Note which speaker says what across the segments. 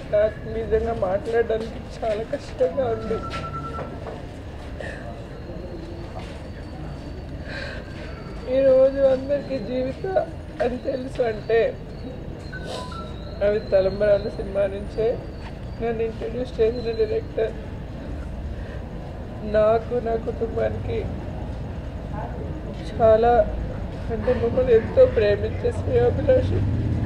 Speaker 1: నాకు నిజంగా మాట్లాడడానికి చాలా కష్టంగా ఉంది ఈరోజు అందరికీ జీవిత అని తెలుసు అంటే అవి తలంబరాల సినిమా నుంచే నన్ను ఇంట్రడ్యూస్ చేసిన డైరెక్టర్ నాకు నా కుటుంబానికి చాలా అంటే మమ్మల్ని ఎంతో ప్రేమించే శ్రేయోభిలాషి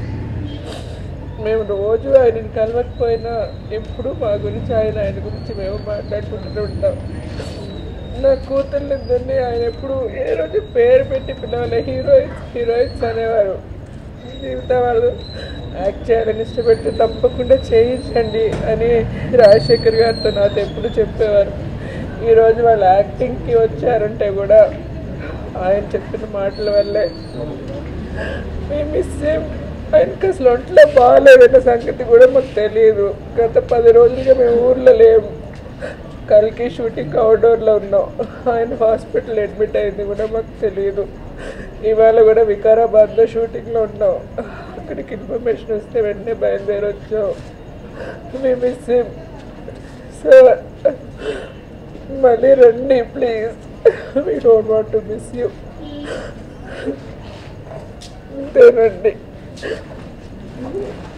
Speaker 1: మేము రోజు ఆయనని కలవకపోయినా ఎప్పుడు మా గురించి ఆయన ఆయన గురించి మేము మాట్లాడుకుంటూ ఉంటాం నా కూతుర్లు ఇద్దరిని ఆయన ఎప్పుడు ఏ రోజు పేరు పెట్టి పిలవాలి హీరోయిన్స్ హీరోయిన్స్ అనేవారు జీవితం వాళ్ళు యాక్ట్ చేయాలని ఇష్టపెట్టి తప్పకుండా చేయించండి అని రాజశేఖర్ గారితో నాతో ఎప్పుడు చెప్పేవారు ఈరోజు వాళ్ళు యాక్టింగ్కి వచ్చారంటే కూడా ఆయన చెప్పిన మాటల వల్లే మేము మిస్ ఆయనకి అసలు ఒంట్లో బాగాలేదన్న సంగతి కూడా మాకు తెలియదు గత పది రోజులుగా మేము ఊర్లో లేము కల్కి షూటింగ్ అవుట్డోర్లో ఉన్నాం ఆయన హాస్పిటల్ అడ్మిట్ అయింది కూడా మాకు తెలియదు ఇవాళ కూడా వికారాబాద్లో షూటింగ్లో ఉన్నాం అక్కడికి ఇన్ఫర్మేషన్ వస్తే వెంటనే బయలుదేరి వచ్చాం మీ మిస్ సార్ మళ్ళీ రండి please we don't want to miss you అంతేనండి